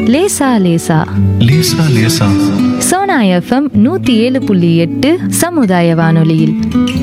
லேசா லேசா லேசா லேசா சோனா எஃப்எம் நூத்தி ஏழு புள்ளி எட்டு சமுதாய வானொலியில்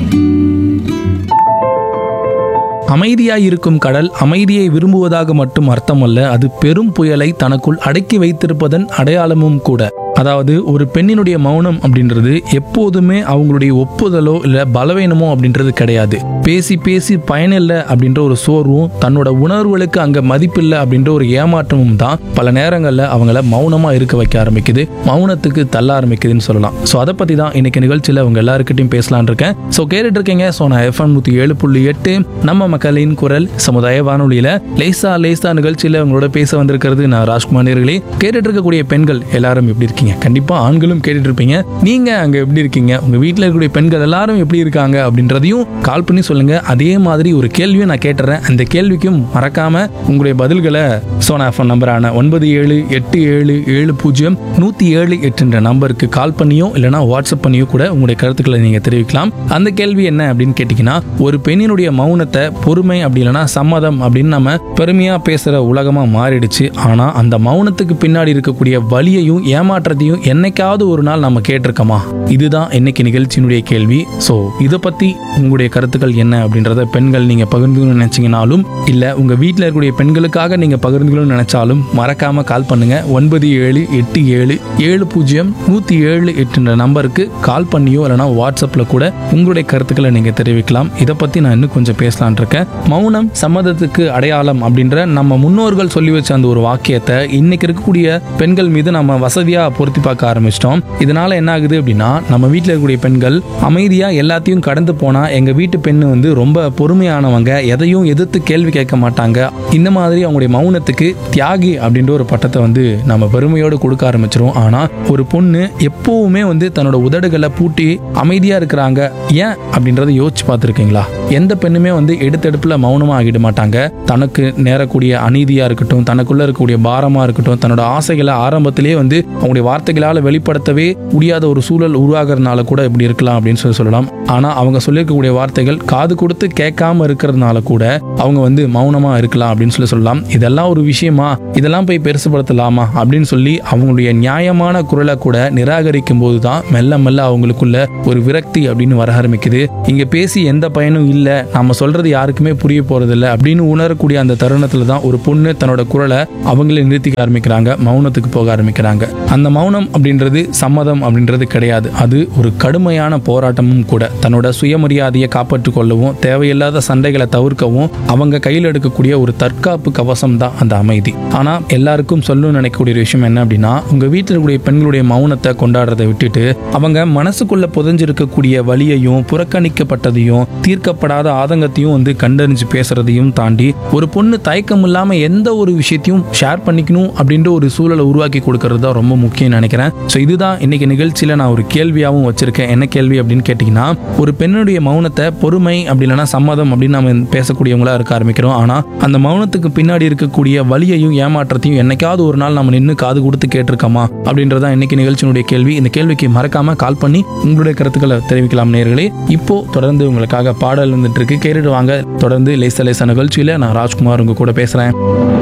அமைதியாய் இருக்கும் கடல் அமைதியை விரும்புவதாக மட்டும் அர்த்தமல்ல அது பெரும் புயலை தனக்குள் அடக்கி வைத்திருப்பதன் அடையாளமும் கூட அதாவது ஒரு பெண்ணினுடைய மௌனம் அப்படின்றது எப்போதுமே அவங்களுடைய ஒப்புதலோ இல்லை பலவீனமோ அப்படின்றது கிடையாது பேசி பேசி பயனில்லை அப்படின்ற ஒரு சோர்வும் தன்னோட உணர்வுகளுக்கு அங்கே மதிப்பில்லை அப்படின்ற ஒரு ஏமாற்றமும் தான் பல நேரங்களில் அவங்கள மௌனமாக இருக்க வைக்க ஆரம்பிக்குது மௌனத்துக்கு தள்ள ஆரம்பிக்குதுன்னு சொல்லலாம் ஸோ அதை பற்றி தான் இன்னைக்கு நிகழ்ச்சியில் அவங்க எல்லாருக்கிட்டையும் பேசலான் இருக்கேன் ஸோ கேட்டுட்டு இருக்கீங்க ஸோ நான் எஃப்எம் நூற்றி ஏழு புள்ளி எட்டு நம்ம மக்களின் குரல் சமுதாய வானொலியில் லேசா லேசா நிகழ்ச்சியில் அவங்களோட பேச வந்திருக்கிறது நான் ராஜ்குமார் நேர்களே கேட்டுட்டு இருக்கக்கூடிய பெண்கள் எல்லாரும் எப்படி இருக்கீங்க கண்டிப்பாக ஆண்களும் கேட்டுட்டு இருப்பீங்க நீங்கள் அங்கே எப்படி இருக்கீங்க உங்கள் வீட்டில் இருக்கக்கூடிய பெண்கள் எல்லாரும் எப்படி இருக்காங்க அப்படின்றதையும் கால் பண்ணி சொல்லுங்க அதே மாதிரி ஒரு கேள்வியும் நான் கேட்டுறேன் அந்த கேள்விக்கும் மறக்காம உங்களுடைய பதில்களை சோனா ஃபோன் நம்பரான ஒன்பது ஏழு எட்டு ஏழு ஏழு பூஜ்ஜியம் நூற்றி ஏழு எட்டுன்ற நம்பருக்கு கால் பண்ணியோ இல்லைனா வாட்ஸ்அப் பண்ணியோ கூட உங்களுடைய கருத்துக்களை நீங்கள் தெரிவிக்கலாம் அந்த கேள்வி என்ன அப்படின்னு கேட்டிங்கன்னா ஒரு பெண்ணினுடைய மௌனத்தை பொறுமை அப்படி இல்லைனா சம்மதம் அப்படின்னு நம்ம பெருமையாக பேசுகிற உலகமாக மாறிடுச்சு ஆனால் அந்த மௌனத்துக்கு பின்னாடி இருக்கக்கூடிய வலியையும் ஏமாற்றத்தையும் என்னைக்காவது ஒரு நாள் நம்ம கேட்டிருக்கோமா இதுதான் இன்னைக்கு நிகழ்ச்சியினுடைய கேள்வி ஸோ இதை பற்றி உங்களுடைய கருத்துக்கள் என்ன அப்படின்றத பெண்கள் நீங்கள் பகிர்ந்துக்கணும்னு நினச்சிங்கனாலும் இல்லை உங்கள் வீட்டில் இருக்கக்கூடிய பெண்களுக்காக நீங்கள் பகிர்ந்துக்கணும்னு நினச்சாலும் மறக்காமல் கால் பண்ணுங்கள் ஒன்பது ஏழு எட்டு ஏழு ஏழு பூஜ்ஜியம் நூற்றி ஏழு எட்டுன்ற நம்பருக்கு கால் பண்ணியோ இல்லைனா வாட்ஸ்அப்பில் கூட உங்களுடைய கருத்துக்களை நீங்கள் தெரிவிக்கலாம் இதை பற்றி நான் இன்னும் கொஞ்சம் பேசலான் இருக்கேன் மௌனம் சம்மதத்துக்கு அடையாளம் அப்படின்ற நம்ம முன்னோர்கள் சொல்லி வச்ச அந்த ஒரு வாக்கியத்தை இன்னைக்கு இருக்கக்கூடிய பெண்கள் மீது நம்ம வசதியாக பொருத்தி பார்க்க ஆரம்பிச்சிட்டோம் இதனால என்ன ஆகுது அப்படின்னா நம்ம வீட்டில் இருக்கக்கூடிய பெண்கள் அமைதியாக எல்லாத்தையும் கடந்து போனால் எங்கள் வீட்டு பெண்ணு வந்து ரொம்ப பொறுமையானவங்க எதையும் எதிர்த்து கேள்வி கேட்க மாட்டாங்க இந்த மாதிரி அவங்களுடைய மௌனத்துக்கு தியாகி அப்படின்ற ஒரு பட்டத்தை வந்து நம்ம பெருமையோடு கொடுக்க ஆரம்பிச்சிரும் ஆனால் ஒரு பொண்ணு எப்பவுமே வந்து தன்னோட உதடுகளை பூட்டி அமைதியாக இருக்கிறாங்க ஏன் அப்படின்றத யோசிச்சு பார்த்துருக்கீங்களா எந்த பெண்ணுமே வந்து எடுத்தெடுப்பில் மௌனமாக ஆகிட மாட்டாங்க தனக்கு நேரக்கூடிய அநீதியாக இருக்கட்டும் தனக்குள்ள இருக்கக்கூடிய பாரமாக இருக்கட்டும் தன்னோட ஆசைகளை ஆரம்பத்திலேயே வந்து அவங்களுடைய வார்த்தைகளால் வெளிப்படுத்தவே முடியாத ஒரு சூழல் உருவாகிறதுனால கூட இப்படி இருக்கலாம் அப்படின்னு சொல்லி சொல்லலாம் ஆனால் அவங்க சொல்லியிருக்கக்கூடிய வார்த்தைகள் காது கொடுத்து கேட்காம இருக்கிறதுனால கூட அவங்க வந்து மௌனமா இருக்கலாம் அப்படின்னு சொல்லி சொல்லலாம் இதெல்லாம் ஒரு விஷயமா இதெல்லாம் போய் பெருசுபடுத்தலாமா அப்படின்னு சொல்லி அவங்களுடைய நியாயமான குரலை கூட நிராகரிக்கும் போது தான் மெல்ல மெல்ல அவங்களுக்குள்ள ஒரு விரக்தி அப்படின்னு வர ஆரம்பிக்குது இங்க பேசி எந்த பயனும் இல்லை நம்ம சொல்றது யாருக்குமே புரிய போறதில்ல அப்படின்னு உணரக்கூடிய அந்த தருணத்துல தான் ஒரு பொண்ணு தன்னோட குரலை அவங்களே நிறுத்திக்க ஆரம்பிக்கிறாங்க மௌனத்துக்கு போக ஆரம்பிக்கிறாங்க அந்த மௌனம் அப்படின்றது சம்மதம் அப்படின்றது கிடையாது அது ஒரு கடுமையான போராட்டமும் கூட தன்னோட சுயமரியாதையை காப்பாற்றிக் கொள்ளவும் தேவையில்லாத சண்டைகளை தவிர்க்கவும் அவங்க கையில் எடுக்கக்கூடிய ஒரு தற்காப்பு கவசம் தான் அந்த அமைதி ஆனா எல்லாருக்கும் சொல்லணும்னு நினைக்கக்கூடிய ஒரு விஷயம் என்ன அப்படின்னா உங்க வீட்டில் இருக்கக்கூடிய பெண்களுடைய மௌனத்தை கொண்டாடுறதை விட்டுட்டு அவங்க மனசுக்குள்ள புதைஞ்சிருக்கக்கூடிய வலியையும் புறக்கணிக்கப்பட்டதையும் தீர்க்கப்படாத ஆதங்கத்தையும் வந்து கண்டறிஞ்சு பேசுறதையும் தாண்டி ஒரு பொண்ணு தயக்கம் இல்லாம எந்த ஒரு விஷயத்தையும் ஷேர் பண்ணிக்கணும் அப்படின்ற ஒரு சூழலை உருவாக்கி கொடுக்கறது தான் ரொம்ப முக்கியம் நினைக்கிறேன் ஸோ இதுதான் இன்னைக்கு நிகழ்ச்சியில நான் ஒரு கேள்வியாகவும் வச்சிருக்கேன் என்ன கேள்வி அப்படின்னு கேட்டிங்கன்னா ஒரு பெண்ணுடைய மௌனத்தை பொறுமை அப்படி இல்லைன்னா சம்மதம் அப்படின்னு நம்ம பேசக்கூடியவங்களா இருக்க ஆரம்பிக்கிறோம் ஆனா அந்த மௌனத்துக்கு பின்னாடி இருக்கக்கூடிய வலியையும் ஏமாற்றத்தையும் என்னைக்காவது ஒரு நாள் நம்ம நின்று காது கொடுத்து கேட்டிருக்கோமா அப்படின்றதான் இன்னைக்கு நிகழ்ச்சியினுடைய கேள்வி இந்த கேள்விக்கு மறக்காம கால் பண்ணி உங்களுடைய கருத்துக்களை தெரிவிக்கலாம் நேர்களே இப்போ தொடர்ந்து உங்களுக்காக பாடல் வந்துட்டு இருக்கு கேட்டுட்டு வாங்க தொடர்ந்து லேச லேச நிகழ்ச்சியில நான் ராஜ்குமார் உங்க கூட பேசுறேன்